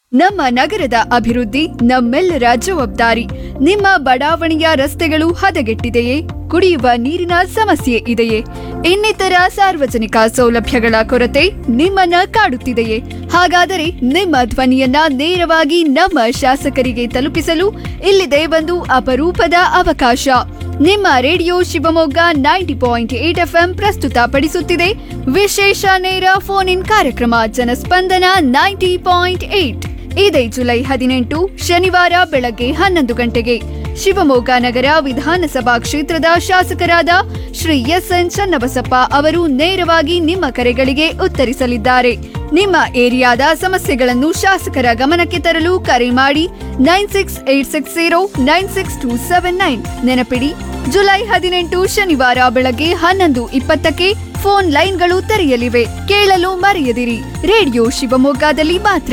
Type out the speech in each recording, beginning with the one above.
ನಮ್ಮ ನಗರದ ಅಭಿವೃದ್ಧಿ ನಮ್ಮೆಲ್ಲರ ಜವಾಬ್ದಾರಿ ನಿಮ್ಮ ಬಡಾವಣೆಯ ರಸ್ತೆಗಳು ಹದಗೆಟ್ಟಿದೆಯೇ ಕುಡಿಯುವ ನೀರಿನ ಸಮಸ್ಯೆ ಇದೆಯೇ ಇನ್ನಿತರ ಸಾರ್ವಜನಿಕ ಸೌಲಭ್ಯಗಳ ಕೊರತೆ ನಿಮ್ಮನ್ನ ಕಾಡುತ್ತಿದೆಯೇ ಹಾಗಾದರೆ ನಿಮ್ಮ ಧ್ವನಿಯನ್ನ ನೇರವಾಗಿ ನಮ್ಮ ಶಾಸಕರಿಗೆ ತಲುಪಿಸಲು ಇಲ್ಲಿದೆ ಒಂದು ಅಪರೂಪದ ಅವಕಾಶ ನಿಮ್ಮ radio Shivamogga ninety point eight FM ಪ್ರಸ್ತುತಪಡಿಸುತ್ತಿದೆ ವಿಶೇಷ ನೇರ ಫೋನ್ ಇನ್ ಕಾರ್ಯಕ್ರಮ ಜನಸ್ಪಂದನ ನೈಂಟಿ ಪಾಯಿಂಟ್ ಏಟ್ ಇದೇ ಜುಲೈ ಹದಿನೆಂಟು ಶನಿವಾರ ಬೆಳಗ್ಗೆ ಹನ್ನೊಂದು ಗಂಟೆಗೆ ಶಿವಮೊಗ್ಗ ನಗರ ವಿಧಾನಸಭಾ ಕ್ಷೇತ್ರದ ಶಾಸಕರಾದ ಶ್ರೀ ಎಸ್ ಎನ್ ಚನ್ನಬಸಪ್ಪ ಅವರು ನೇರವಾಗಿ ನಿಮ್ಮ ಕರೆಗಳಿಗೆ ಉತ್ತರಿಸಲಿದ್ದಾರೆ ನಿಮ್ಮ ಏರಿಯಾದ ಸಮಸ್ಯೆಗಳನ್ನು ಶಾಸಕರ ಗಮನಕ್ಕೆ ತರಲು ಕರೆ ಮಾಡಿ nine six eight six zero nine six two seven nine ನೆನಪಿಡಿ ಜುಲೈ ಹದಿನೆಂಟು ಶನಿವಾರ ಬೆಳಗ್ಗೆ ಹನ್ನೊಂದು ಇಪ್ಪತ್ತಕ್ಕೆ ಫೋನ್ ಲೈನ್ಗಳು ತೆರೆಯಲಿವೆ ಕೇಳಲು ಮರೆಯದಿರಿ ರೇಡಿಯೋ ಶಿವಮೊಗ್ಗದಲ್ಲಿ ಮಾತ್ರ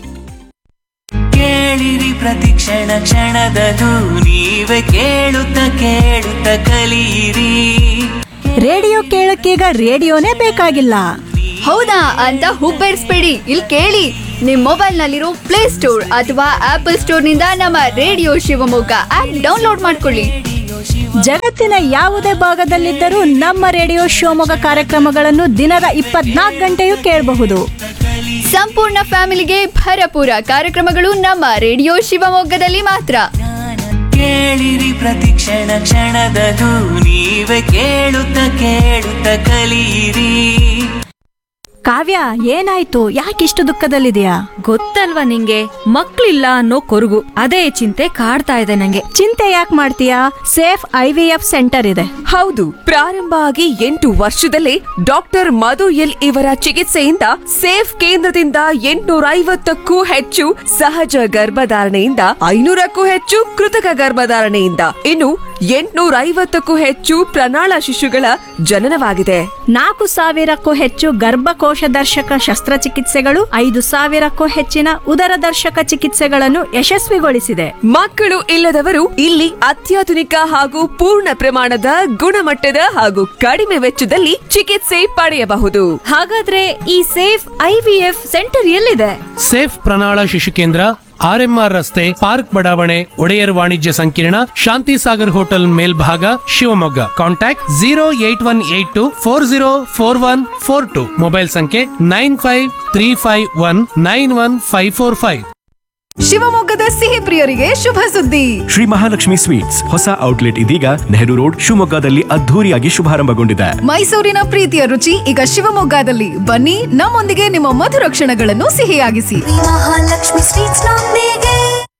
ಕೇಳಿರಿ ಪ್ರತಿ ಕ್ಷಣ ಕ್ಷಣದದು ನೀವೇ ಕೇಳುತ್ತ ಕೇಳುತ್ತ ಕಲಿಯಿರಿ ರೇಡಿಯೋ ಕೇಳಕ್ಕೀಗ ರೇಡಿಯೋನೇ ಬೇಕಾಗಿಲ್ಲ ಹೌದಾ ಅಂತ ಹುಬ್ಬೇರಿಸ್ಬೇಡಿ ಇಲ್ಲಿ ಕೇಳಿ ನಿಮ್ ಮೊಬೈಲ್ ನಲ್ಲಿರೋ ಪ್ಲೇ ಸ್ಟೋರ್ ಅಥವಾ ಆಪಲ್ ಸ್ಟೋರ್ ನಿಂದ ನಮ್ಮ ರೇಡಿಯೋ ಶಿವಮೊಗ್ಗ ಆಪ್ ಡೌನ್ಲೋಡ್ ಮಾಡ್ಕೊಳ್ಳಿ ಜಗತ್ತಿನ ಯಾವುದೇ ಭಾಗದಲ್ಲಿದ್ದರೂ ನಮ್ಮ ರೇಡಿಯೋ ಶಿವಮೊಗ್ಗ ಕಾರ್ಯಕ್ರಮಗಳನ್ನು ದಿನದ ಇಪ್ಪತ್ನಾಲ್ಕು ಗಂಟೆಯೂ ಕೇಳಬಹುದು ಸಂಪೂರ್ಣ ಫ್ಯಾಮಿಲಿಗೆ ಭರಪೂರ ಕಾರ್ಯಕ್ರಮಗಳು ನಮ್ಮ ರೇಡಿಯೋ ಶಿವಮೊಗ್ಗದಲ್ಲಿ ಮಾತ್ರ ಕೇಳಿರಿ ಪ್ರತಿ ಕ್ಷಣ ಕ್ಷಣದದು ನೀವೇ ಕೇಳುತ್ತ ಕೇಳುತ್ತ ಕಲಿಯಿರಿ ಕಾವ್ಯ ಏನಾಯ್ತು ಯಾಕಿಷ್ಟು ದುಃಖದಲ್ಲಿದೆಯಾ ಗೊತ್ತಲ್ವಾ ನಿಂಗೆ ಮಕ್ಳಿಲ್ಲ ಅನ್ನೋ ಕೊರಗು ಅದೇ ಚಿಂತೆ ಕಾಡ್ತಾ ಇದೆ ನಂಗೆ ಚಿಂತೆ ಯಾಕೆ ಮಾಡ್ತೀಯಾ safe I V F centre ಇದೆ ಹೌದು ಪ್ರಾರಂಭ ಆಗಿ ಎಂಟು ವರ್ಷದಲ್ಲೇ ಡಾಕ್ಟರ್ ಮಧು ಎಲ್ ಇವರ ಚಿಕಿತ್ಸೆಯಿಂದ ಸೇಫ್ ಕೇಂದ್ರದಿಂದ ಎಂಟುನೂರ ಐವತ್ತಕ್ಕೂ ಹೆಚ್ಚು ಸಹಜ ಗರ್ಭಧಾರಣೆಯಿಂದ ಐನೂರಕ್ಕೂ ಹೆಚ್ಚು ಕೃತಕ ಗರ್ಭಧಾರಣೆಯಿಂದ ಇನ್ನು ಎಂಟುನೂರ ಐವತ್ತಕ್ಕೂ ಹೆಚ್ಚು ಪ್ರಣಾಳ ಶಿಶುಗಳ ಜನನವಾಗಿದೆ ನಾಲ್ಕು ಸಾವಿರಕ್ಕೂ ಹೆಚ್ಚು ಗರ್ಭಕೋಶ ದರ್ಶಕ ಶಸ್ತ್ರಚಿಕಿತ್ಸೆಗಳು ಐದು ಸಾವಿರಕ್ಕೂ ಹೆಚ್ಚಿನ ಉದರ ದರ್ಶಕ ಚಿಕಿತ್ಸೆಗಳನ್ನು ಯಶಸ್ವಿಗೊಳಿಸಿದೆ ಮಕ್ಕಳು ಇಲ್ಲದವರು ಇಲ್ಲಿ ಅತ್ಯಾಧುನಿಕ ಹಾಗೂ ಪೂರ್ಣ ಪ್ರಮಾಣದ ಗುಣಮಟ್ಟದ ಹಾಗೂ ಕಡಿಮೆ ವೆಚ್ಚದಲ್ಲಿ ಚಿಕಿತ್ಸೆ ಪಡೆಯಬಹುದು ಹಾಗಾದ್ರೆ ಈ safe I V F centre ಎಲ್ಲಿದೆ ಸೇಫ್ ಪ್ರಣಾಳ ಶಿಶು ಕೇಂದ್ರ ಆರ್ಎಂಆರ್ ರಸ್ತೆ ಪಾರ್ಕ್ ಬಡಾವಣೆ ಒಡೆಯರ್ ವಾಣಿಜ್ಯ ಸಂಕೀರ್ಣ ಶಾಂತಿ ಸಾಗರ್ ಹೋಟೆಲ್ ಮೇಲ್ಭಾಗ Shivamogga contact zero eight one eight two four zero four one four two mobile ಸಂಖ್ಯೆ nine five three five one nine one five four five ಶಿವಮೊಗ್ಗದ ಸಿಹಿ ಪ್ರಿಯರಿಗೆ ಶುಭ ಸುದ್ದಿ ಶ್ರೀ ಮಹಾಲಕ್ಷ್ಮಿ ಸ್ವೀಟ್ಸ್ ಹೊಸ ಔಟ್ಲೆಟ್ ಇದೀಗ ನೆಹರು ರೋಡ್ ಶಿವಮೊಗ್ಗದಲ್ಲಿ ಅದ್ಧೂರಿಯಾಗಿ ಶುಭಾರಂಭಗೊಂಡಿದೆ ಮೈಸೂರಿನ ಪ್ರೀತಿಯ ರುಚಿ ಈಗ ಶಿವಮೊಗ್ಗದಲ್ಲಿ ಬನ್ನಿ ನಮ್ಮೊಂದಿಗೆ ನಿಮ್ಮ ಮಧುರ ಕ್ಷಣಗಳನ್ನು ಸಿಹಿಯಾಗಿಸಿ ಮಹಾಲಕ್ಷ್ಮಿ ಸ್ವೀಟ್ಸ್ ನೊಂದಿಗೆ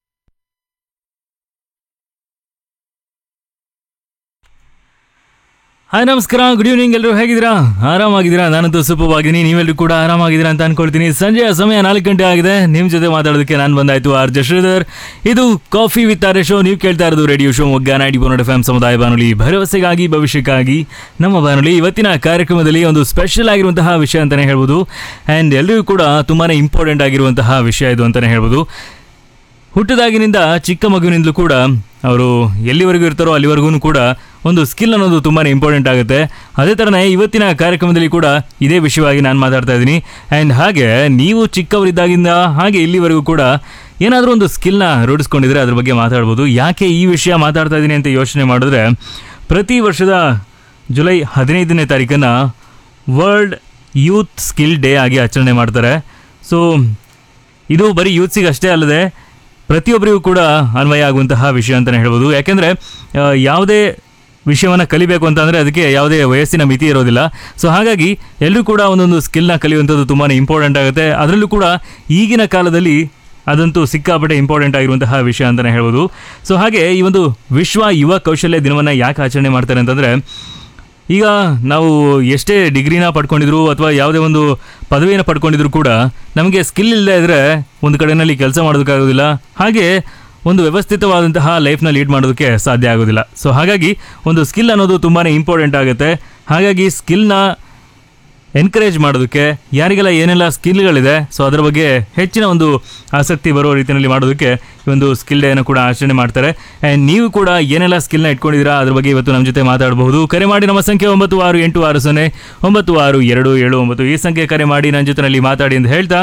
ಹಾಯ್ ನಮಸ್ಕಾರ ಗುಡ್ ಈವ್ನಿಂಗ್ ಎಲ್ಲರೂ ಹೇಗಿದ್ದೀರಾ ಆರಾಮಾಗಿದ್ದೀರಾ ನಾನಂತೂ ಸೂಪವಾಗಿದ್ದೀನಿ ನೀವೆಲ್ಲರೂ ಕೂಡ ಆರಾಮಾಗಿದ್ದೀರಾ ಅಂತ ಅನ್ಕೊಳ್ತೀನಿ ಸಂಜೆಯ ಸಮಯ ನಾಲ್ಕು ಗಂಟೆ ಆಗಿದೆ ನಿಮ್ಮ ಜೊತೆ ಮಾತಾಡೋದಕ್ಕೆ ನಾನು ಬಂದಾಯ್ತು ಆರ್ ಜೆ ಶ್ರೀಧರ್ ಇದು ಕಾಫಿ ವಿತ್ ಆರ್ ಶೋ ನೀವು ಕೇಳ್ತಾ ಇರೋದು ರೇಡಿಯೋ ಶೋ ಮೊಗ್ಗ ನೈಂಟಿ ಬೋನಡ್ ಎಫ್ ಸಮುದಾಯ ಬಾನುಲಿ ಭರವಸೆಗಾಗಿ ಭವಿಷ್ಯಕ್ಕಾಗಿ ನಮ್ಮ ಬಾನುಲಿ ಇವತ್ತಿನ ಕಾರ್ಯಕ್ರಮದಲ್ಲಿ ಒಂದು ಸ್ಪೆಷಲ್ ಆಗಿರುವಂತಹ ವಿಷಯ ಅಂತಲೇ ಹೇಳ್ಬೋದು ಆ್ಯಂಡ್ ಎಲ್ಲರಿಗೂ ಕೂಡ ತುಂಬಾ ಇಂಪಾರ್ಟೆಂಟ್ ಆಗಿರುವಂತಹ ವಿಷಯ ಇದು ಅಂತಲೇ ಹೇಳ್ಬೋದು ಹುಟ್ಟಿದಾಗಿನಿಂದ ಚಿಕ್ಕ ಮಗುವಿನಿಂದಲೂ ಕೂಡ ಅವರು ಎಲ್ಲಿವರೆಗೂ ಇರ್ತಾರೋ ಅಲ್ಲಿವರೆಗೂ ಕೂಡ ಒಂದು ಸ್ಕಿಲ್ ಅನ್ನೋದು ತುಂಬಾ ಇಂಪಾರ್ಟೆಂಟ್ ಆಗುತ್ತೆ ಅದೇ ಥರನೇ ಇವತ್ತಿನ ಕಾರ್ಯಕ್ರಮದಲ್ಲಿ ಕೂಡ ಇದೇ ವಿಷಯವಾಗಿ ನಾನು ಮಾತಾಡ್ತಾ ಇದ್ದೀನಿ ಆ್ಯಂಡ್ ಹಾಗೆ ನೀವು ಚಿಕ್ಕವರಿದ್ದಾಗಿಂದ ಹಾಗೆ ಇಲ್ಲಿವರೆಗೂ ಕೂಡ ಏನಾದರೂ ಒಂದು ಸ್ಕಿಲ್ನ ರೂಢಿಸ್ಕೊಂಡಿದ್ರೆ ಅದ್ರ ಬಗ್ಗೆ ಮಾತಾಡ್ಬೋದು ಯಾಕೆ ಈ ವಿಷಯ ಮಾತಾಡ್ತಾ ಇದ್ದೀನಿ ಅಂತ ಯೋಚನೆ ಮಾಡಿದ್ರೆ ಪ್ರತಿ ವರ್ಷದ ಜುಲೈ ಹದಿನೈದನೇ ತಾರೀಕನ್ನು ವರ್ಲ್ಡ್ ಯೂತ್ ಸ್ಕಿಲ್ ಡೇ ಆಗಿ ಆಚರಣೆ ಮಾಡ್ತಾರೆ ಸೊ ಇದು ಬರೀ ಯೂತ್ಸಿಗೆ ಅಷ್ಟೇ ಅಲ್ಲದೆ ಪ್ರತಿಯೊಬ್ಬರಿಗೂ ಕೂಡ ಅನ್ವಯ ಆಗುವಂತಹ ವಿಷಯ ಅಂತಲೇ ಹೇಳ್ಬೋದು ಯಾಕೆಂದರೆ ಯಾವುದೇ ವಿಷಯವನ್ನು ಕಲಿಬೇಕು ಅಂತಂದರೆ ಅದಕ್ಕೆ ಯಾವುದೇ ವಯಸ್ಸಿನ ಮಿತಿ ಇರೋದಿಲ್ಲ ಸೊ ಹಾಗಾಗಿ ಎಲ್ಲರೂ ಕೂಡ ಒಂದೊಂದು ಸ್ಕಿಲ್ನ ಕಲಿಯುವಂಥದ್ದು ತುಂಬಾ ಇಂಪಾರ್ಟೆಂಟ್ ಆಗುತ್ತೆ ಅದರಲ್ಲೂ ಕೂಡ ಈಗಿನ ಕಾಲದಲ್ಲಿ ಅದಂತೂ ಸಿಕ್ಕಾಪಟ್ಟೆ ಇಂಪಾರ್ಟೆಂಟ್ ಆಗಿರುವಂತಹ ವಿಷಯ ಅಂತಲೇ ಹೇಳ್ಬೋದು ಸೊ ಹಾಗೆ ಈ ಒಂದು ವಿಶ್ವ ಯುವ ಕೌಶಲ್ಯ ದಿನವನ್ನು ಯಾಕೆ ಆಚರಣೆ ಮಾಡ್ತಾರೆ ಅಂತಂದರೆ ಈಗ ನಾವು ಎಷ್ಟೇ ಡಿಗ್ರಿನ ಪಡ್ಕೊಂಡಿದ್ರು ಅಥವಾ ಯಾವುದೇ ಒಂದು ಪದವಿಯನ್ನು ಪಡ್ಕೊಂಡಿದ್ರು ಕೂಡ ನಮಗೆ ಸ್ಕಿಲ್ ಇಲ್ಲದೆ ಇದ್ದರೆ ಒಂದು ಕಡೆಯಲ್ಲಿ ಕೆಲಸ ಮಾಡೋದಕ್ಕಾಗೋದಿಲ್ಲ ಹಾಗೆ ಒಂದು ವ್ಯವಸ್ಥಿತವಾದಂತಹ ಲೈಫ್ನ ಲೀಡ್ ಮಾಡೋದಕ್ಕೆ ಸಾಧ್ಯ ಆಗೋದಿಲ್ಲ ಸೊ ಹಾಗಾಗಿ ಒಂದು ಸ್ಕಿಲ್ ಅನ್ನೋದು ತುಂಬಾ ಇಂಪಾರ್ಟೆಂಟ್ ಆಗುತ್ತೆ ಹಾಗಾಗಿ ಸ್ಕಿಲ್ನ ಎನ್ಕರೇಜ್ ಮಾಡೋದಕ್ಕೆ ಯಾರಿಗೆಲ್ಲ ಏನೆಲ್ಲ ಸ್ಕಿಲ್ಗಳಿದೆ ಸೊ ಅದರ ಬಗ್ಗೆ ಹೆಚ್ಚಿನ ಒಂದು ಆಸಕ್ತಿ ಬರೋ ರೀತಿಯಲ್ಲಿ ಮಾಡೋದಕ್ಕೆ ಈ ಒಂದು ಸ್ಕಿಲ್ ಡೇನ ಕೂಡ ಆಚರಣೆ ಮಾಡ್ತಾರೆ ಆ್ಯಂಡ್ ನೀವು ಕೂಡ ಏನೆಲ್ಲ ಸ್ಕಿಲ್ನ ಇಟ್ಕೊಂಡಿದ್ದೀರಾ ಅದ್ರ ಬಗ್ಗೆ ಇವತ್ತು ನಮ್ಮ ಜೊತೆ ಮಾತಾಡಬಹುದು ಕರೆ ಮಾಡಿ ನಮ್ಮ ಸಂಖ್ಯೆ ಒಂಬತ್ತು ಆರು ಎಂಟು ಆರು ಸೊನ್ನೆ ಒಂಬತ್ತು ಆರು ಎರಡು ಏಳು ಒಂಬತ್ತು ಈ ಸಂಖ್ಯೆ ಕರೆ ಮಾಡಿ ನನ್ನ ಜೊತೆಯಲ್ಲಿ ಮಾತಾಡಿ ಅಂತ ಹೇಳ್ತಾ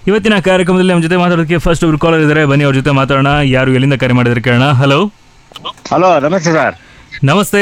ಇವತ್ತಿನ ಕಾರ್ಯಕ್ರಮದಲ್ಲಿ ನಮ್ಮ ಜೊತೆ ಮಾತಾಡೋದಕ್ಕೆ ಫಸ್ಟ್ ಒಬ್ರು ಕಾಲರ್ ಇದ್ದಾರೆ ಬನ್ನಿ ಅವ್ರ ಜೊತೆ ಮಾತಾಡೋಣ ಯಾರು ಎಲ್ಲಿಂದ ಕರೆ ಮಾಡಿದ್ರೆ ಕೇಳೋಣ ಹಲೋ ಹಲೋ ನಮಸ್ತೆ ಸರ್ ನಮಸ್ತೆ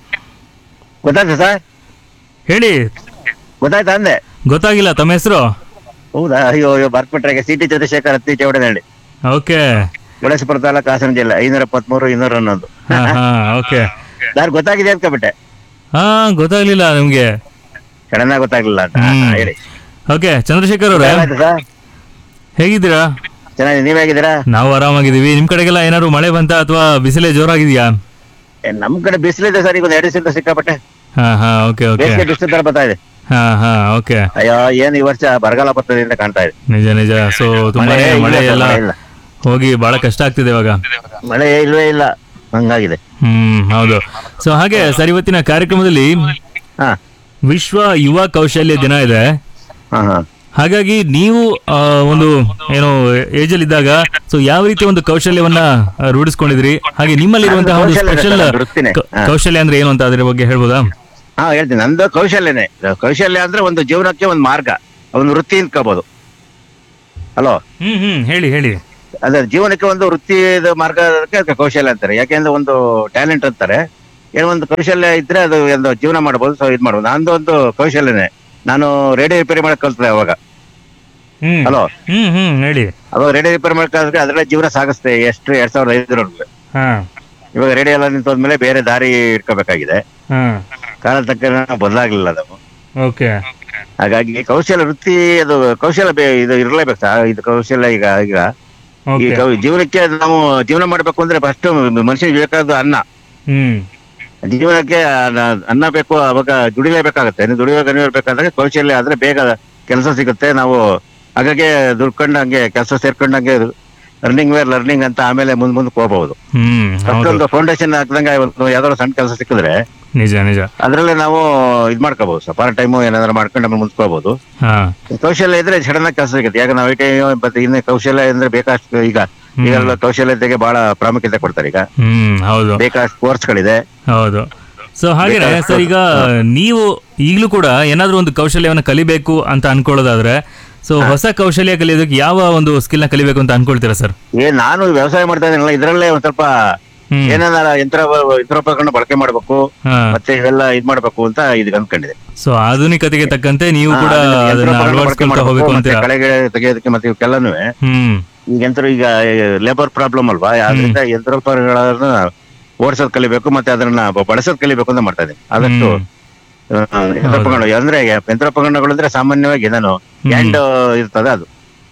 ಗೊತ್ತಾಯ್ತಾ ಸರ್ ಹೇಳಿ ಗೊತ್ತಾಯ್ತಾ ಅಂದೆ ಗೊತ್ತಾಗಿಲ್ಲ ತಮ್ಮ ಹೆಸರು ಹೌದಾ ಅಯ್ಯೋ ಅಯ್ಯೋ ಬರ್ಬಿಟ್ರೆ ಸಿ ಟಿ ಚಂದ್ರಶೇಖರ್ ಹತ್ತಿ ಚೌಡನಹಳ್ಳಿ ಓಕೆ ಗುಡೇಶ್ವರ ತಾಲೂಕು ಹಾಸನ ಜಿಲ್ಲೆ ಐನೂರ ಎಪ್ಪತ್ಮೂರು ಇನ್ನೂರ ಹನ್ನೊಂದು ಹಾ ಹಾ ಓಕೆ ಸರ್ ಗೊತ್ತಾಗಿದೆ ಅನ್ಕೊಬಿಟ್ಟೆ ಹಾ ಗೊತ್ತಾಗ್ಲಿಲ್ಲ ನಿಮ್ಗೆ ಸಡನ್ ಆಗಿ ಗೊತ್ತಾಗ್ಲಿಲ್ಲ ಅಂತ ಹ್ಮ್. ಹಾ, ಹೇಳಿ ಓಕೆ ಚಂದ್ರಶೇಖರ್ ಅವರೇ ಏನಾಯ್ತು ಸರ್ ಹೇಗಿದ್ದೀರಾ ಚೆನ್ನಾಗಿ ನೀವ್ ಹೇಗಿದ್ದೀರಾ ನಾವು ಆರಾಮಾಗಿದ್ದೀವಿ ನಿಮ್ ಕಡೆಗೆಲ್ಲ ಏನಾದ್ರು ಮಳೆ ಬಂತ ಅಥವಾ ಬಿಸಿಲೇ ಜೋರಾಗಿದೆಯಾ ಏ, ನಮ್ ಕಡೆ ಬಿಸಿಲಿದೆ ಸರ್ ಈಗ ಒಂದು ಎರಡು ದಿವಸದಿಂದ ಸಿಕ್ಕಾಪಟ್ಟೆ ಹಾ ಹಾ ಓಕೆ ಓಕೆ ಬೇಸಿಗೆ ಬಿಸಿಲು ತರ ಬರ್ತಾ ಇದೆ ಹಾ ಹಾ ಓಕೆ ಅಯ್ಯೋ ಏನ್ ಈ ವರ್ಷ ಬರಗಾಲ ಬರ್ತದೆ ಅಂತ ಕಾಣ್ತಾ ಇದೆ ನಿಜ ನಿಜ ಸೊ ತುಂಬಾ ಮಳೆ ಇಲ್ಲ ಮಳೆ ಸರ್, ಎಲ್ಲ ಮಳೆ ಇಲ್ಲ. ಹೋಗಿ ಬಹಳ ಕಷ್ಟ ಆಗ್ತಿದೆ ಇವಾಗ ಮಳೆ ಇಲ್ವೇ ಇಲ್ಲ ಹಂಗಾಗಿದೆ ಹ್ಮ್ ಹೌದು ಸೊ ಹಾಗೆ ಸರ್ ಇವತ್ತಿನ ಕಾರ್ಯಕ್ರಮದಲ್ಲಿ ಹಾ ವಿಶ್ವ ಯುವ ಕೌಶಲ್ಯ ದಿನ ಇದೆ ಹಾ ಹಾ ಹಾಗಾಗಿ ನೀವು ಆ, ಒಂದು ಏನು ಏಜ್ ಅಲ್ಲಿ ಇದ್ದಾಗ ಸೊ ಯಾವ ರೀತಿ ಒಂದು ಕೌಶಲ್ಯವನ್ನ ಆ, ರೂಢಿಸ್ಕೊಂಡಿದ್ರಿ ಹಾಗೆ ನಿಮ್ಮಲ್ಲಿರುವಂತಹ ಒಂದು ಕೌಶಲ್ಯ ಸ್ಪೆಷಲ್ ಸರ್, ವೃತ್ತಿನೇ. ಹಾ. ಕೌಶಲ್ಯ ಅಂದ್ರೆ ಏನು ಅಂತ ಅದ್ರ ಬಗ್ಗೆ ಹೇಳ್ಬೋದಾ ಹಾ ಹೇಳ್ತೀನಿ ನಂದು ಕೌಶಲ್ಯನೇ ಕೌಶಲ್ಯ ಅಂದ್ರೆ ಒಂದು ಜೀವನಕ್ಕೆ ಒಂದು ಮಾರ್ಗ ಒಂದು ವೃತ್ತಿ ಅನ್ಕೋಬಹುದು ಹಲೋ ಹ್ಮ್ ಹ್ಮ್ ಹೇಳಿ ಹೇಳಿ ಅದೇ ಜೀವನಕ್ಕೆ ಒಂದು ವೃತ್ತಿ ಮಾರ್ಗ ಅದಕ್ಕೆ ಕೌಶಲ್ಯ ಅಂತಾರೆ ಯಾಕೆಂದ್ರೆ ಒಂದು ಟ್ಯಾಲೆಂಟ್ ಅಂತಾರೆ ಏನೋ ಒಂದು ಕೌಶಲ್ಯ ಇದ್ರೆ ಅದು ಒಂದು ಜೀವನ ಮಾಡ್ಬೋದು ಸೊ ಇದು ಮಾಡ್ಬೋದು ನಂದು ಒಂದು ಕೌಶಲ್ಯನೇ ನಾನು ರೇಡಿಯೋ ರಿಪೇರಿ ಮಾಡಕ್ ಕಲ್ತೆ ಅವಾಗ ಹ್ಮ್ ಹಲೋ ಹ್ಮ್ ಹ್ಮ್ ಹೇಳಿ ಅವಾಗ ರೇಡಿಯೋ ರಿಪೇರಿ ಮಾಡಕ್ ಕಲ್ತ್ರೆ ಅದ್ರಲ್ಲೇ ಜೀವನ ಸಾಗಿಸ್ತೆ ಎಷ್ಟು ಎರಡ್ ಸಾವಿರದ ಐದರವರೆಗೆ ಹಾ ಇವಾಗ ರೇಡಿಯೋ ಎಲ್ಲ ನಿಂತೋದ್ಮೇಲೆ ಬೇರೆ ದಾರಿ ಇಟ್ಕೋಬೇಕಾಗಿದೆ ಹಾ ಕಾಲ ತಕ್ಕ ಬದಲಾಗ್ಲಿಲ್ಲ ಅದು ಓಕೆ ಹಾಗಾಗಿ ಕೌಶಲ್ಯ ವೃತ್ತಿ ಅದು ಕೌಶಲ್ಯ ಬೇ- ಇದು ಇರಲೇಬೇಕು ಸರ್ ಇದು ಕೌಶಲ್ಯ ಈಗ ಈಗ ಈ ಓಕೆ ಕೌ- ಜೀವನಕ್ಕೆ ನಾವು ಜೀವನ ಮಾಡ್ಬೇಕು ಅಂದ್ರೆ ಫಸ್ಟ್ ಮನುಷ್ಯನಿಗೆ ಬೇಕಾದ ಅನ್ನ ಹ್ಮ್ ಜೀವನಕ್ಕೆ ಅನ್ನ- ಅನ್ನ ಬೇಕು ಅವಾಗ ದುಡಿಲೇಬೇಕಾಗತ್ತೆ ನೀವು ದುಡಿಯುವಾಗ ಬೇಕಾದ್ರೆ ಕೌಶಲ್ಯ ಆದ್ರೆ ಬೇಗ ಕೆಲಸ ಸಿಗುತ್ತೆ ನಾವು ಹಾಗಾಗಿ ದುಡ್ಕೊಂಡು ಹಂಗೆ ಕೆಲಸ ಸೇರ್ಕೊಂಡಂಗೆ ರನ್ನಿಂಗ್ ವೇರ್ ಲರ್ನಿಂಗ್ ಅಂತ ಆಮೇಲೆ ಮುಂದ್ ಮುಂದಕ್ಕೆ ಹೋಗಬಹುದು ಹ್ಮ್ ಫಸ್ಟ್ ಹೌದು ಒಂದು ಫೌಂಡೇಶನ್ ಹಾಕ್ದಂಗೆ ಒಂದು ಯಾವ್ದಾದ್ರು ಸಣ್ಣ ಕೆಲಸ ಸಿಕ್ಕಿದ್ರೆ ನಿಜ ನಿಜ ಅದ್ರಲ್ಲೇ ನಾವು ಇದ್ ಮಾಡ್ಕೋಬಹುದು ಸರ್ ಪಾರ್ಟ್ ಟೈಮು ಏನಾದ್ರು ಮಾಡ್ಕೊಂಡು ಆಮೇಲೆ ಮುಂದ್ಕೋಬಹುದು ಹಾ ಕೌಶಲ್ಯ ಇದ್ರೆ ಸಡನ್ ಆಗಿ ಕೆಲಸ ಸಿಗುತ್ತೆ ಯಾಕೆ ನಾವು ಐ ಟಿ ಮತ್ತೆ ಇನ್ನು ಕೌಶಲ್ಯ ಅಂದ್ರೆ ಬೇಕಷ್ಟು ಈಗ ಈಗೆಲ್ಲ ಕೌಶಲ್ಯತೆಗೆ ಬಹಳ ಪ್ರಾಮುಖ್ಯತೆ ಕೊಡ್ತಾರೆ ಈಗ ಹ್ಮ್ ಹೌದು ಬೇಕಷ್ಟು ಕೋರ್ಸ್ಗಳಿದೆ ಹೌದು ಸೊ ಹಾಗೇನೆ ಸರ್ ಈಗ ನೀವು ಈಗಲೂ ಕೂಡ ಏನಾದ್ರೂ ಒಂದು ಕೌಶಲ್ಯವನ್ನು ಕಲಿಬೇಕು ಅಂತ ಅನ್ಕೊಳ್ಳೋದಾದ್ರೆ ಸೊ ಹೊಸ ಕೌಶಲ್ಯ ಕಲಿಯೋದಕ್ಕೆ ಯಾವ ಒಂದು ಸ್ಕಿಲ್ ನ ಕಲಿಬೇಕು ಅಂತ ಅನ್ಕೊಳ್ತೀರಾ ಸರ್ ಏ ನಾನು ವ್ಯವಸಾಯ ಮಾಡ್ತಾ ಇದ್ದೀನಲ್ಲ ಇದ್ರಲ್ಲೇ ಒಂದ್ ಸ್ವಲ್ಪ ಹ್ಮ್. ಏನಾರ ಯಂತ್ರ ಯಂತ್ರೋಪಕರಣ ಬಳಕೆ ಮಾಡ್ಬೇಕು ಹಾ ಮತ್ತೆ ಇವೆಲ್ಲ ಇದ್ ಮಾಡ್ಬೇಕು ಅಂತ ಇದಕ್ಕೆ ಅಂದ್ಕೊಂಡಿದೆ ಸೊ ಆಧುನಿಕತೆಗೆ ತಕ್ಕಂತೆ ನೀವು ಹಾ, ಕೂಡ ಅದನ್ನ ಅದನ್ನ ಯಂತ್ರೋಪಕರಣ ಬಳಕೆ ಅಳವಡಿಸ್ಕೊಳ್ತಾ ಮಾಡ್ಬೇಕು, ಹೋಗ್ಬೇಕು ಮತ್ತೆ ಅಂತೀರಾ ಕಳೆಗೆ ತೆಗೆಯೋದಕ್ಕೆ ಮತ್ತೆ ಇವಕ್ಕೆಲ್ಲನೂ ಹ್ಮ್ ಈಗ ಯಂತ್ರ ಈಗ ಲೇಬರ್ ಪ್ರಾಬ್ಲಮ್ ಅಲ್ವಾ ಆದ್ರಿಂದ ಯಂತ್ರೋಪಕರಣಗಳನ್ನ ಓಡಿಸೋದ್ ಕಲಿಬೇಕು ಮತ್ತೆ ಅದನ್ನ ಬ- ಬಳಸೋದ್ ಕಲಿಬೇಕು ಅಂತ ಮಾಡ್ತಾ ಇದ್ದೀನಿ ಆದಷ್ಟು ಹ್ಮ್. ಆ, ಯಂತ್ರೋಪಕರಣ ಅಂದ್ರೆ ಯಂತ್ರೋಪಕರಣಗಳು ಅಂದ್ರೆ ಸಾಮಾನ್ಯವಾಗಿ ನಾನು ಹ್ಯಾಂಡ್ ಇರ್ತದೆ ಅದು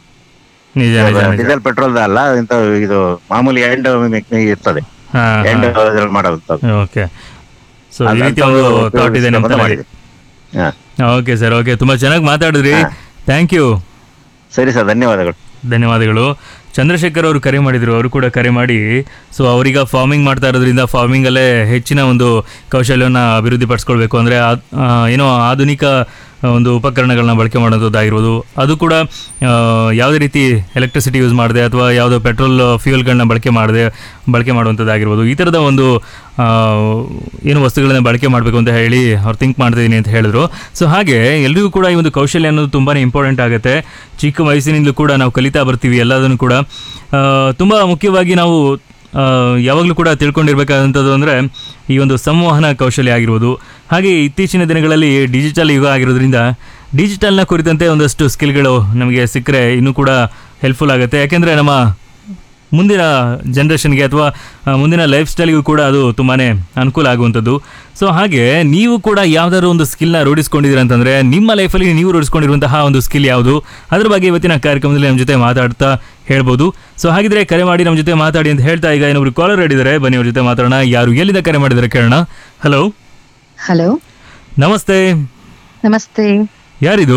ನಿಜ ನಿಜ ನಿಜ ಡೀಸೆಲ್ ಪೆಟ್ರೋಲ್ ಅಲ್ಲ ಇಂತ ಇದು ಮಾಮೂಲಿ ಹ್ಯಾಂಡ್ ಇರ್ತದೆ ಹಾ ಹ್ಯಾಂಡ್ ಮಾಡೋದು ಓಕೆ ಸೊ ಈ ರೀತಿ ಒಂದು ಥಾಟ್ ಇದೆ ನಮ್ಮ ತಲೆಯಲ್ಲಿ ಹಾ ಓಕೆ ಸರ್ ಓಕೆ ತುಂಬಾ ಚೆನ್ನಾಗಿ ಮಾತಾಡಿದ್ರಿ ಥ್ಯಾಂಕ್ ಯು ಸರಿ ಸರ್ ಧನ್ಯವಾದಗಳು ಧನ್ಯವಾದಗಳು ಚಂದ್ರಶೇಖರ್ ಅವರು ಕರೆ ಮಾಡಿದ್ರು ಅವರು ಕೂಡ ಕರೆ ಮಾಡಿ ಸೊ ಅವರೀಗ ಫಾರ್ಮಿಂಗ್ ಮಾಡ್ತಾ ಇರೋದ್ರಿಂದ ಫಾರ್ಮಿಂಗಲ್ಲೇ ಹೆಚ್ಚಿನ ಒಂದು ಕೌಶಲ್ಯವನ್ನು ಅಭಿವೃದ್ಧಿ ಪಡಿಸ್ಕೊಳ್ಬೇಕು ಅಂದರೆ ಏನೋ ಆಧುನಿಕ ಒಂದು ಉಪಕರಣಗಳನ್ನ ಬಳಕೆ ಮಾಡೋದಾಗಿರ್ಬೋದು ಅದು ಕೂಡ ಆ, ಯಾವುದೇ ರೀತಿ ಎಲೆಕ್ಟ್ರಿಸಿಟಿ ಯೂಸ್ ಮಾಡದೆ ಅಥವಾ ಯಾವುದೋ ಪೆಟ್ರೋಲ್ ಫ್ಯೂಯಲ್ಗಳನ್ನ ಬಳಕೆ ಮಾಡದೆ ಬಳಕೆ ಮಾಡುವಂಥದ್ದಾಗಿರ್ಬೋದು ಈ ಥರದ ಒಂದು ಆ, ಏನು ವಸ್ತುಗಳನ್ನ ಬಳಕೆ ಮಾಡಬೇಕು ಅಂತ ಹೇಳಿ ಅವ್ರು ಥಿಂಕ್ ಮಾಡ್ತಿದ್ದೀನಿ ಅಂತ ಹೇಳಿದ್ರು ಸೊ ಹಾಗೆ ಎಲ್ರಿಗೂ ಕೂಡ ಈ ಒಂದು ಕೌಶಲ್ಯ ಅನ್ನೋದು ತುಂಬಾ ಇಂಪಾರ್ಟೆಂಟ್ ಆಗುತ್ತೆ ಚಿಕ್ಕ ವಯಸ್ಸಿನಿಂದಲೂ ಕೂಡ ನಾವು ಕಲಿತಾ ಬರ್ತೀವಿ ಎಲ್ಲದನ್ನು ಕೂಡ ತುಂಬ ಮುಖ್ಯವಾಗಿ ನಾವು ಆ, ಯಾವಾಗಲೂ ಕೂಡ ತಿಳ್ಕೊಂಡಿರ್ಬೇಕಾದಂಥದ್ದು ಅಂದರೆ ಈ ಒಂದು ಸಂವಹನ ಕೌಶಲ್ಯ ಆಗಿರ್ಬೋದು ಹಾಗೆ ಇತ್ತೀಚಿನ ದಿನಗಳಲ್ಲಿ ಡಿಜಿಟಲ್ ಯುಗ ಆಗಿರೋದ್ರಿಂದ ಡಿಜಿಟಲ್ನ ಕುರಿತಂತೆ ಒಂದಷ್ಟು ಸ್ಕಿಲ್ಗಳು ನಮಗೆ ಸಿಕ್ಕರೆ ಇನ್ನೂ ಕೂಡ ಹೆಲ್ಪ್ಫುಲ್ ಆಗುತ್ತೆ ಯಾಕೆಂದರೆ ನಮ್ಮ ಮುಂದಿನ ಜನ್ರೇಷನ್ಗೆ ಅಥವಾ ಆ, ಮುಂದಿನ ಲೈಫ್ ಸ್ಟೈಲ್ಗೂ ಕೂಡ ಅದು ತುಂಬಾ ಅನುಕೂಲ ಆಗುವಂಥದ್ದು ಸೊ ಹಾಗೆ ನೀವು ಕೂಡ ಯಾವ್ದಾದ್ರು ಒಂದು ಸ್ಕಿಲ್ನ ರೂಢಿಸ್ಕೊಂಡಿದ್ದೀರ ಅಂತಂದರೆ ನಿಮ್ಮ ಲೈಫಲ್ಲಿ ನೀವು ರೂಢಿಸ್ಕೊಂಡಿರುವಂತಹ ಒಂದು ಸ್ಕಿಲ್ ಯಾವುದು ಅದ್ರ ಬಗ್ಗೆ ಇವತ್ತಿನ ಕಾರ್ಯಕ್ರಮದಲ್ಲಿ ನಮ್ಮ ಜೊತೆ ಮಾತಾಡ್ತಾ ಹೇಳ್ಬೋದು ಸೊ ಹಾಗಿದ್ರೆ ಕರೆ ಮಾಡಿ ನಮ್ಮ ಜೊತೆ ಮಾತಾಡಿ ಅಂತ ಹೇಳ್ತಾ ಈಗ ಇನ್ನೊಬ್ರು ಕಾಲರ್ ಹೇಳಿದ್ದಾರೆ ಬನ್ನಿ ಅವ್ರ ಜೊತೆ ಮಾತಾಡೋಣ ಯಾರು ಎಲ್ಲಿಂದ ಕರೆ ಮಾಡಿದ್ದಾರೆ ಕೇಳೋಣ ಹಲೋ ಹಲೋ ನಮಸ್ತೆ ನಮಸ್ತೆ ಯಾರಿದು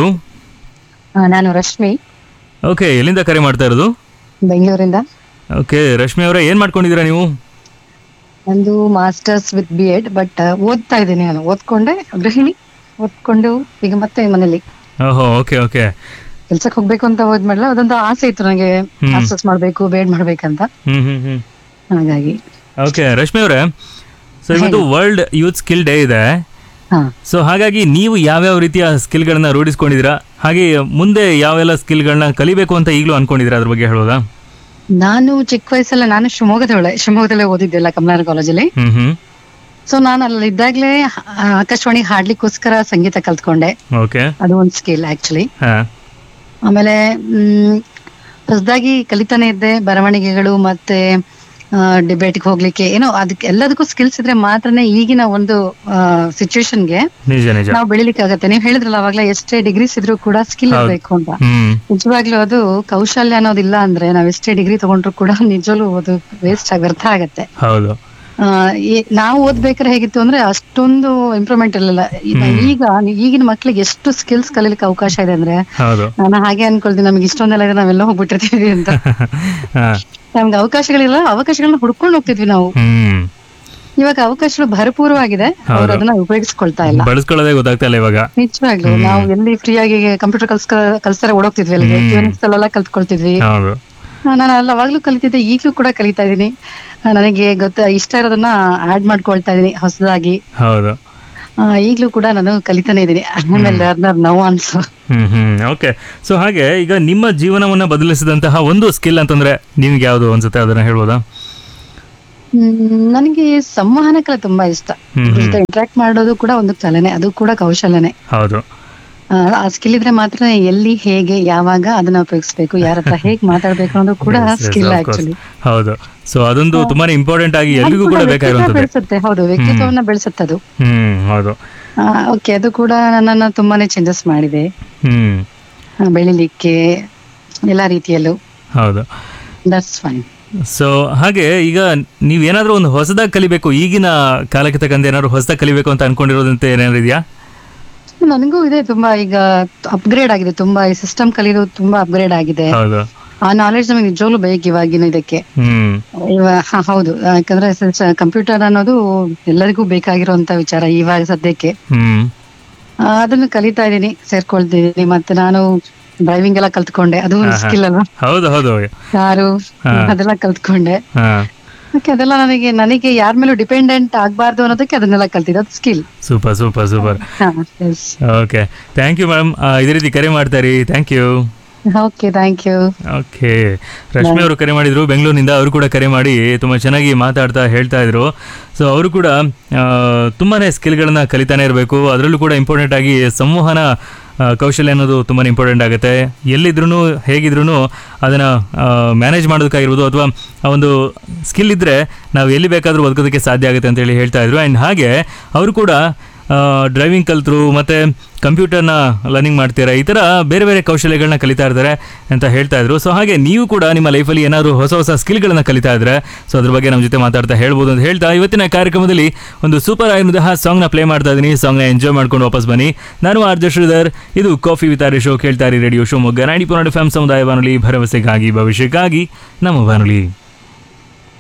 ಆ, ನಾನು ರಶ್ಮಿ ಓಕೆ ಎಲ್ಲಿಂದ ಕರೆ ಮಾಡ್ತಾ ಇರೋದು ಬೆಂಗಳೂರಿಂದ ಓಕೆ ರಶ್ಮಿ ಅವರೇ ಏನು ಮಾಡ್ಕೊಂಡಿದ್ದೀರಾ ನೀವು ನಂದು masters with B Ed but ಓದ್ತಾ ಇದ್ದೀನಿ ನಾನು ಓದ್ಕೊಂಡೆ ಗೃಹಿಣಿ ಓದ್ಕೊಂಡು ಈಗ ಮತ್ತೆ ಮನೇಲಿ ಓಹೋ ಓಕೆ ಓಕೆ ಕೆಲ್ಸಕ್ಕೆ ಹೋಗ್ಬೇಕು ಅಂತ ಹೋದ್ಮೇಲೆ ಅದೊಂದು ಆಸೆ ಇತ್ತು ನನಗೆ ಹ್ಮ್. ಮಾಸ್ಟರ್ಸ್ ಮಾಡ್ಬೇಕು ಬಿ ಎಡ್ ಮಾಡ್ಬೇಕಂತ ಹ್ಮ್ ಹ್ಮ್ ಹ್ಮ್ ಹಾಗಾಗಿ ಓಕೆ ರಶ್ಮಿ ಅವರೇ ಸೊ ಇವತ್ತು ವರ್ಲ್ಡ್ ಯೂತ್ ಸ್ಕಿಲ್ ಡೇ ಇದೆ ಹಾ ಸೊ ಹಾಗಾಗಿ ನೀವು ಯಾವ್ಯಾವ ರೀತಿಯ ಸ್ಕಿಲ್ಗಳನ್ನ ರೂಢಿಸ್ಕೊಂಡಿದ್ದೀರಾ ಹಾಗೆ ಮುಂದೆ ಯಾವೆಲ್ಲ ಸ್ಕಿಲ್ಗಳನ್ನ ಕಲಿಬೇಕು ಅಂತ ಈಗಲೂ ಅನ್ಕೊಂಡಿದ್ದೀರಾ ಅದ್ರ ಬಗ್ಗೆ ಹೇಳೋದಾ ನಾನು ಚಿಕ್ಕ ವಯಸ್ಸಲ್ಲ ನಾನು ಶಿವಮೊಗ್ಗದವಳೆ ಶಿವಮೊಗ್ಗದಲ್ಲೇ ಓದಿದ್ದೆಲ್ಲ ಕಮಲಾರ ಕಾಲೇಜಲ್ಲಿ ಹ್ಮ್ ಹ್ಮ್ ಸೊ ನಾನು ಅಲ್ಲಿ ಇದ್ದಾಗ್ಲೇ ಆ, ಆಕಾಶವಾಣಿ ಹಾಡ್ಲಿಕ್ಕೋಸ್ಕರ ಸಂಗೀತ ಕಲ್ತ್ಕೊಂಡೆ ಓಕೆ ಅದು ಒಂದು ಸ್ಕಿಲ್ ಆಕ್ಚುಲಿ ಹಾ ಆಮೇಲೆ ಹ್ಮ್ ಹೊಸದಾಗಿ ಕಲಿತಾನೆ ಇದ್ದೆ ಬರವಣಿಗೆಗಳು ಮತ್ತೆ ಡಿಬೇಟ್ಗೆ ಹೋಗ್ಲಿಕ್ಕೆ ಏನೋ ಅದಕ್ಕೆ ಎಲ್ಲದಕ್ಕೂ ಸ್ಕಿಲ್ಸ್ ಇದ್ರೆ ಮಾತ್ರನೇ ಈಗಿನ ಒಂದು ಸಿಚುವೇಶನ್ಗೆ ನಿಜ ನಿಜ ನಾವು ಬೆಳಿಲಿಕ್ಕೆ ಆಗತ್ತೆ ನೀವು ಹೇಳಿದ್ರಲ್ಲ ಅವಾಗ್ಲೇ ಎಷ್ಟೇ ಡಿಗ್ರೀಸ್ ಇದ್ರೂ ಕೂಡ ಸ್ಕಿಲ್ ಹೌದು. ಇರ್ಬೇಕು ಅಂತ ಹ್ಮ್ ನಿಜವಾಗ್ಲೂ ಅದು ಕೌಶಲ್ಯ ಅನ್ನೋದಿಲ್ಲ ಅಂದ್ರೆ ನಾವ್ ಎಷ್ಟೇ ಡಿಗ್ರಿ ತಗೊಂಡ್ರು ಕೂಡ ನಿಜವೂ ಅದು ವೇಸ್ಟ್ ಆಗಿ ವ್ಯರ್ಥ ಆಗತ್ತೆ ಹೌದು ಆ, ಈ- ನಾವು ಓದ್ಬೇಕಾದ್ರೆ ಹೇಗಿತ್ತು ಅಂದ್ರೆ ಅಷ್ಟೊಂದು ಇಂಪ್ರೂವ್ಮೆಂಟ್ ಇರಲಿಲ್ಲ ಈಗ ಈಗಿನ ಮಕ್ಳಿಗೆ ಎಷ್ಟು ಸ್ಕಿಲ್ಸ್ ಕಲೀಲಿಕ್ಕೆ ಅವಕಾಶ ಇದೆ ಅಂದ್ರೆ ಹೌದು ನಾನು ಹಾಗೆ ಅನ್ಕೊಳ್ತೀನಿ ನಮ್ಗೆ ಇಷ್ಟೊಂದೆಲ್ಲ ಇದೆ ನಾವೆಲ್ಲ ಹೋಗ್ಬಿಟ್ಟಿರ್ತೀವಿ ಅಂತ ಹಾ ನಮ್ಗೆ ಅವಕಾಶಗಳಿಲ್ಲ ಅವಕಾಶಗಳನ್ನ ಹುಡ್ಕೊಂಡು ಹೋಗ್ತಿದ್ವಿ ನಾವು ಹ್ಮ್ ಇವಾಗ ಅವಕಾಶಗಳು ಭರಪೂರವಾಗಿ ಅವ್ರು ಹೌದು. ಅದನ್ನ ಉಪಯೋಗಿಸ್ಕೊಳ್ತಾ ಇಲ್ಲ ಬಳಸ್ಕೊಳ್ಳೋದೇ ಗೊತ್ತಾಗ್ತಾ ಇಲ್ಲ ಇವಾಗ ನಿಜವಾಗ್ಲು ನಾವು ಎಲ್ಲಿ ಫ್ರೀ ಆಗಿ ಕಂಪ್ಯೂಟರ್ ಕಲ್ಸ್ ಕಲ್ಸ್ತಾರೆ ಓಡೋಗ್ತಿದ್ವಿ ಅಲ್ಲಿಗೆ Phoenix ಅಲ್ಲೆಲ್ಲ ಕಲ್ತ್ಕೊಳ್ತಿದ್ವಿ ಹೌದು ಆ, ನಾನು ಅಲ್ಲಿ ಅವಾಗ್ಲೂ ಕಲಿತಿದ್ದೆ ಈಗ್ಲೂ ಕೂಡ ಕಲಿತಾ ಇದೀನಿ ಆ, ನನಗೆ ಗೊತ್ತ ಇಷ್ಟ ಇರೋದನ್ನ ಆಡ್ ಮಾಡ್ಕೊಳ್ತಾ ಇದೀನಿ ಹೊಸದಾಗಿ ಹೌದು ಈಗ್ಲೂ ಕೂಡ ನಾನು ಕಲಿತಾನೆ ಇದೀನಿ ಆಮೇಲೆ ಲರ್ನರ್ ನೋ ಅನ್ಸು ಹ್ಮ್ ಹ್ಮ್ ಓಕೆ ಸೊ ಹಾಗೆ ಈಗ ನಿಮ್ಮ ಜೀವನವನ್ನ ಬದಲಿಸಿದಂತಹ ಒಂದು ಸ್ಕಿಲ್ ಅಂತಂದ್ರೆ ನಿಮ್ಗೆ ಯಾವುದು ಅನ್ಸುತ್ತೆ ಅದನ್ನ ಹೇಳ್ಬೋದಾ ಹ್ಮ್, ನನಗೆ ಸಂವಹನ ಕಲೆ ತುಂಬಾ ಇಷ್ಟ ಹ್ಮ್ ಹ್ಮ್. ಇಂಟ್ರಾಕ್ಟ್ ಮಾಡೋದು ಕೂಡ ಒಂದು ಕಲೆನೆ ಅದು ಕೂಡ ಕೌಶಲ್ಯನೇ ಹೌದು ಆ, ಆ ಸ್ಕಿಲ್ ಇದ್ರೆ ಮಾತ್ರ ಎಲ್ಲಿ ಹೇಗೆ ಯಾವಾಗ ಅದನ್ನ ಉಪಯೋಗಿಸ್ಬೇಕು ಯಾರ ಹತ್ರ ಹೇಗ್ ಮಾತಾಡ್ಬೇಕು ಅನ್ನೋದು ಕೂಡ Yes, yes, skill of course. Actually ಹೌದು ಸೊ ಅದೊಂದು ತುಂಬಾನೇ ಇಂಪಾರ್ಟೆಂಟ್ ಆಗಿ ಎಲ್ರಿಗೂ ಕೂಡ ಬೇಕಾಗಿರುವಂತದ್ದು ಬೆಳೆಸುತ್ತೆ ಹೌದು ವ್ಯಕ್ತಿತ್ವವನ್ನ ಬೆಳೆಸುತ್ತೆ ಅದು ಹ್ಮ್ ಹೌದು ಓಕೆ ಅದು ಕೂಡ ನನ್ನನ್ನ ತುಂಬಾನೇ ಚೇಂಜಸ್ ಮಾಡಿದೆ ಹ್ಮ್ ಆ, ಬೆಳಿಲಿಕ್ಕೆ ಎಲ್ಲಾ ರೀತಿಯಲ್ಲೂ ಹೌದು ದಟ್ಸ್ ಫೈನ್ ಸೊ ಹಾಗೆ ಈಗ ನೀವೇನಾದ್ರೂ ಒಂದು ಹೊಸದಾಗಿ ಕಲಿಬೇಕು ಈಗಿನ ಕಾಲಕ್ಕೆ ತಕ್ಕಂತೆ ಏನಾದ್ರು ಹೊಸದಾಗಿ ಕಲಿಬೇಕು ಅಂತ ಅನ್ಕೊಂಡಿರೋದಂತ ಏನಾದ್ರು ಇದೆಯಾ ನನಗೂ ಇದೆ ತುಂಬಾ ಈಗ ಅಪ್ಗ್ರೇಡ್ ಆಗಿದೆ ತುಂಬಾ ಈ ಸಿಸ್ಟಮ್ ಕಲಿಯೋದು ತುಂಬಾ ಅಪ್ಗ್ರೇಡ್ ಆಗಿದೆ ಹೌದು ಆ ನಾಲೆಡ್ಜ್ ನಮಗೆ ನಿಜವಾಗ್ಲೂ ಬೇಕು ಇವಾಗಿನ ಇದಕ್ಕೆ ಹ್ಮ್ ಇವ- ಹ, ಹೌದು ಯಾಕಂದ್ರೆ ಕಂಪ್ಯೂಟರ್ ಅನ್ನೋದು ಎಲ್ಲರಿಗೂ ಬೇಕಾಗಿರುವಂತ ವಿಚಾರ ಇವಾಗ ಸದ್ಯಕ್ಕೆ ಹ್ಮ್ ಆ, ಅದನ್ನು ಕಲಿತಾ ಇದ್ದೀನಿ ಸೇರ್ಕೊಳ್ತಿದ್ದೀನಿ ಮತ್ತೆ ನಾನು ಡ್ರೈವಿಂಗ್ ಎಲ್ಲ ಕಲ್ತ್ಕೊಂಡೆ ಅದು ಒಂದು ಹಾ, ಹಾ. ಸ್ಕಿಲ್ ಅಲ್ವಾ ಹೌದು ಹೌದು ಕಾರು ಹಾ. ಅದೆಲ್ಲ ಕಲ್ತ್ಕೊಂಡೆ ಹಾ ಓಕೆ ಅದೆಲ್ಲ ನನಗೆ ನನಗೆ ಯಾರ ಮೇಲೂ ಡಿಪೆಂಡೆಂಟ್ ಆಗ್ಬಾರ್ದು ಅನ್ನೋದಕ್ಕೆ ಅದನ್ನೆಲ್ಲ ಕಲ್ತಿದ್ದೆ ಅದು skill super super super okay thank you ma'am ಇದೇ ರೀತಿ ಕರೆ ಮಾಡ್ತಾರಿ thank you okay thank you okay Rashmi ಅವರು ಕರೆ ಮಾಡಿದ್ರು ಬೆಂಗಳೂರಿನಿಂದ ಅವರು ಕೂಡ ಕರೆ ಮಾಡಿ ತುಂಬ ಚೆನ್ನಾಗಿ ಮಾತಾಡ್ತಾ ಹೇಳ್ತಾ ಇದ್ರು ಸೊ ಅವರು ಕೂಡ ಆ, ತುಂಬಾನೇ ಸ್ಕಿಲ್ಗಳನ್ನ ಕಲಿತಾನೆ ಇರಬೇಕು ಅದರಲ್ಲೂ ಕೂಡ ಇಂಪಾರ್ಟೆಂಟ್ ಆಗಿ ಸಂವಹನ ಆ, ಕೌಶಲ್ಯ ಅನ್ನೋದು ತುಂಬಾ ಇಂಪಾರ್ಟೆಂಟ್ ಆಗುತ್ತೆ ಎಲ್ಲಿದ್ರೂ ಹೇಗಿದ್ರೂ ಅದನ್ನು ಮ್ಯಾನೇಜ್ ಮಾಡೋದಕ್ಕಾಗಿರ್ಬೋದು ಅಥವಾ ಆ ಒಂದು ಸ್ಕಿಲ್ ಇದ್ದರೆ ನಾವು ಎಲ್ಲಿ ಬೇಕಾದರೂ ಬದುಕೋದಕ್ಕೆ ಸಾಧ್ಯ ಆಗುತ್ತೆ ಅಂತೇಳಿ ಹೇಳ್ತಾ ಇದ್ರು ಆ್ಯಂಡ್ ಹಾಗೆ ಅವರು ಕೂಡ ಡ್ರೈವಿಂಗ್ ಕಲ್ತರು ಮತ್ತು ಕಂಪ್ಯೂಟರ್ನ ಲರ್ನಿಂಗ್ ಮಾಡ್ತೀರಾ ಈ ಥರ ಬೇರೆ ಬೇರೆ ಕೌಶಲ್ಯಗಳನ್ನ ಕಲಿತಾ ಇರ್ತಾರೆ ಅಂತ ಹೇಳ್ತಾ ಇದ್ರು ಸೊ ಹಾಗೆ ನೀವು ಕೂಡ ನಿಮ್ಮ ಲೈಫಲ್ಲಿ ಏನಾದರೂ ಹೊಸ ಹೊಸ ಸ್ಕಿಲ್ಗಳನ್ನ ಕಲಿತಾ ಇದ್ರೆ ಸೊ ಅದ್ರ ಬಗ್ಗೆ ನಮ್ಮ ಜೊತೆ ಮಾತಾಡ್ತಾ ಹೇಳ್ಬೋದು ಅಂತ ಹೇಳ್ತಾ ಇವತ್ತಿನ ಕಾರ್ಯಕ್ರಮದಲ್ಲಿ ಒಂದು ಸೂಪರ್ ಆಗಿರುವಂತಹ ಸಾಂಗ್ನ ಪ್ಲೇ ಮಾಡ್ತಾ ಇದ್ದೀನಿ ಸಾಂಗ್ನ ಎಂಜಾಯ್ ಮಾಡ್ಕೊಂಡು ವಾಪಸ್ ಬನ್ನಿ ನಾನು ಆರ್ ಜೆ ಶ್ರೀಧರ್ ಇದು ಕಾಫಿ ವಿತಾರೆ ಶೋ ಕೇಳ್ತಾ ಇರಿ radio Shivamogga ninety point F M ಸಮುದಾಯ ಬಾನುಲಿ ಭರವಸೆಗಾಗಿ ಭವಿಷ್ಯಕ್ಕಾಗಿ ನಮ್ಮ ಬಾನುಲಿ